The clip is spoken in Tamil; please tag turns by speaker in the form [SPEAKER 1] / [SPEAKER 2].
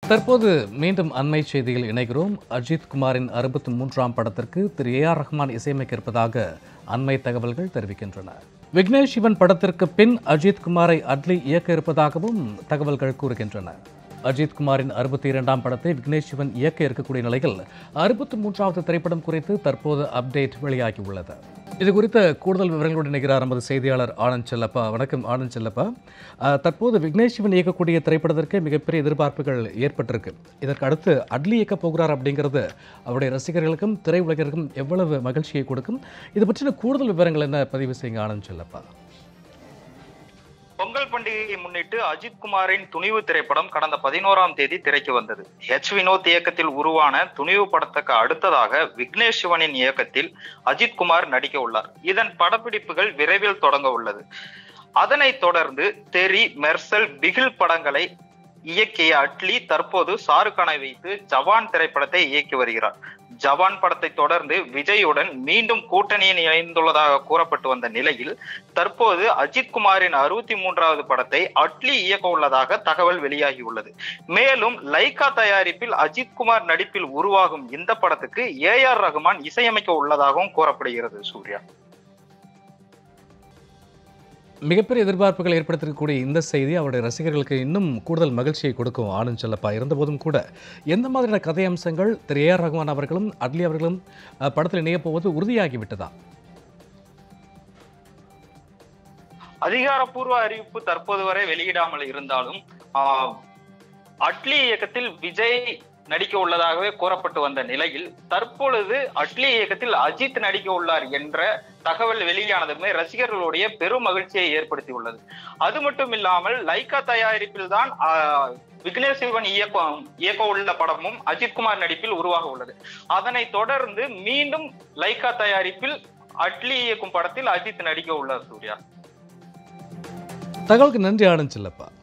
[SPEAKER 1] தற்போது மீண்டும் அண்மை செய்தியில் இணைகிறோம் அஜித் குமாரின் அறுபத்தி மூன்றாம் படத்திற்கு திரு ஏ ஆர் ரஹ்மான் இசையமைக்க இருப்பதாக அண்மை தகவல்கள் தெரிவிக்கின்றன விக்னேஷ் சிவன் படத்திற்கு பின் அஜித் குமாரை அட்லி இயக்க இருப்பதாகவும் தகவல்கள் கூறுகின்றன அஜித் குமாரின் அறுபத்தி இரண்டாம் படத்தை விக்னேஷ் சிவன் இயக்க இருக்கக்கூடிய நிலையில் அறுபத்தி மூன்றாவது திரைப்படம் குறித்து தற்போது அப்டேட் வெளியாகியுள்ளது இது குறித்த கூடுதல் விவரங்களோடு இணைகிறார் நமது செய்தியாளர் ஆனந்த் செல்லப்பா வணக்கம் ஆனந்த் செல்லப்பா அஹ், தற்போது விக்னேஷ் சிவன் இயக்கக்கூடிய திரைப்படத்திற்கு மிகப்பெரிய எதிர்பார்ப்புகள் ஏற்பட்டிருக்கு இதற்கு அடுத்து அட்லி இயக்க போகிறார் அப்படிங்கிறது அவருடைய ரசிகர்களுக்கும் திரையுலகிற்கும் எவ்வளவு மகிழ்ச்சியை கொடுக்கும் இது பற்றின கூடுதல் விவரங்கள் என்ன பதிவு செய்யுங்க ஆனந்த் செல்லப்பா
[SPEAKER 2] பொங்கல் பண்டிகையை முன்னிட்டு அஜித் குமாரின் துணிவு திரைப்படம் கடந்த பதினோராம் தேதி திரைக்கு வந்தது ஹெச் வினோத் இயக்கத்தில் உருவான துணிவு படத்துக்கு அடுத்ததாக விக்னேஷ் சிவனின் இயக்கத்தில் அஜித் குமார் நடிக்க உள்ளார் இதன் படப்பிடிப்புகள் விரைவில் தொடங்க உள்ளது அதனைத் தொடர்ந்து தெரி மெர்சல் பிகில் படங்களை இயக்கிய அட்லி தற்போது ஷாருக்கானை வைத்து ஜவான் திரைப்படத்தை இயக்கி வருகிறார் ஜவான் படத்தை தொடர்ந்து விஜயுடன் மீண்டும் கூட்டணியில் இணைந்துள்ளதாக கூறப்பட்டு வந்த நிலையில் தற்போது அஜித் குமாரின் அறுபத்தி மூன்றாவது படத்தை அட்லி இயக்க உள்ளதாக தகவல் வெளியாகியுள்ளது மேலும் லைகா தயாரிப்பில் அஜித் குமார் நடிப்பில் உருவாகும் இந்த படத்துக்கு ஏ ஆர் ரகுமான் இசையமைக்க உள்ளதாகவும் கூறப்படுகிறது சூர்யா
[SPEAKER 1] மிகப்பெரிய எதிர்பார்ப்புகள் ஏற்படுத்திருக்கக்கூடிய இந்த செய்தி அவருடைய ரசிகர்களுக்கு இன்னும் கூடுதல் மகிழ்ச்சியை கொடுக்கும் ஆனந்த் செல்லப்பா இருந்தபோதும் கூட எந்த மாதிரியான கதை அம்சங்கள் திரு ஏ ஆர் ரகுமான் அவர்களும் அட்லி அவர்களும் அஹ், படத்தில் இணையப் போவது உறுதியாகிவிட்டதா
[SPEAKER 2] அதிகாரப்பூர்வ அறிவிப்பு தற்போது வரை வெளியிடாமல் இருந்தாலும் ஆஹ், அட்லி இயக்கத்தில் விஜய் நடிக்க உள்ளதாகவே கூறப்பட்டு வந்த நிலையில் தற்பொழுது அட்லி இயக்கத்தில் அஜித் நடிக்க உள்ளார் என்ற தகவல் வெளியானதுமே ரசிகர்களுடைய பெரும் மகிழ்ச்சியை ஏற்படுத்தி உள்ளது அது மட்டும் இல்லாமல் லைகா தயாரிப்பில் தான் விக்னேஷ் சிவன் இயக்கம் இயக்க உள்ள படமும் அஜித் குமார் நடிப்பில் உருவாக உள்ளது அதனை தொடர்ந்து மீண்டும் லைகா தயாரிப்பில் அட்லி இயக்கும் படத்தில் அஜித் நடிக்க உள்ளார் சூர்யா
[SPEAKER 1] தகவலுக்கு நன்றி ஆனந்த் செல்லப்பா